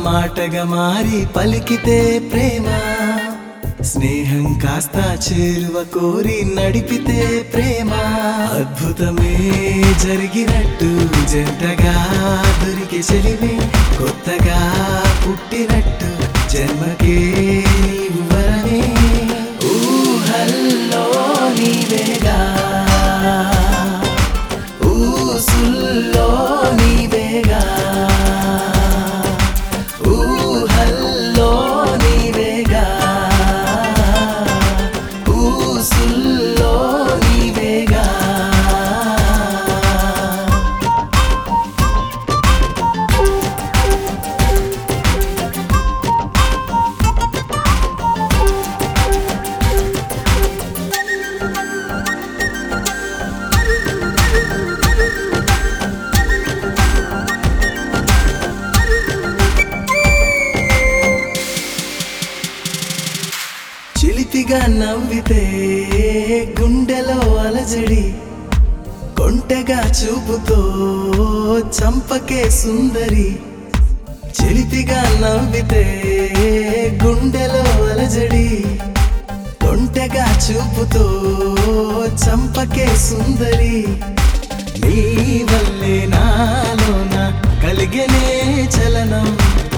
మాటగా మారి పలికితే ప్రేమ స్నేహం కాస్త చేరువ కోరి నడిపితే ప్రేమ అద్భుతమే జరిగినట్టు జంటగా దొరికి చెలిమి కొత్తగా పుట్టినట్టు జన్మకే నీవు వరమే ఊహల్లో నీవేగా ఊసుల్లో నీవేగా ఊహల్లో నీవేగా ఊసుల్లో నీవేగా చిలిపిగా నవ్వితే గుండెలో అలజడి కొంటెగా చూపుతో చంపకే సుందరి చిలిపిగా నవ్వితే గుండెలో అలజడి కొంటెగా చూపుతో చంపకే సుందరి నీ వల్లే నాలోన కలిగనే చలనం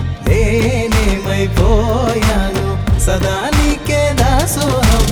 నేనేమైపోయాను సదా నీకే దాసోహం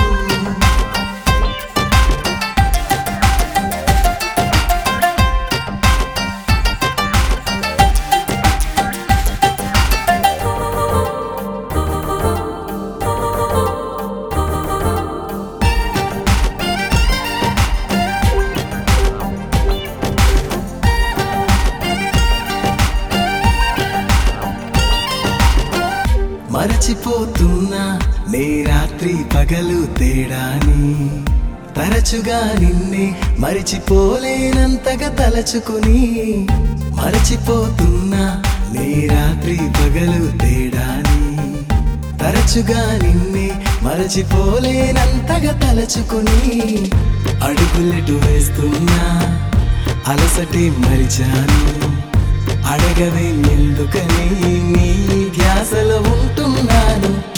మరచిపోతున్నా నీ రాత్రి పగలు తేడాని తరచుగా నిన్నే మరిచిపోలేనంతగా తలచుకుని మరచిపోతున్నా నీ రాత్రి పగలు తేడాని తరచుగా నిన్నే మరచిపోలేనంతగా తలచుకుని అడుగులెటు వేస్తున్నా అలసటి మరిచాను అడగవే ఎందుకని నీ ధ్యాసలో ఉంటున్నాను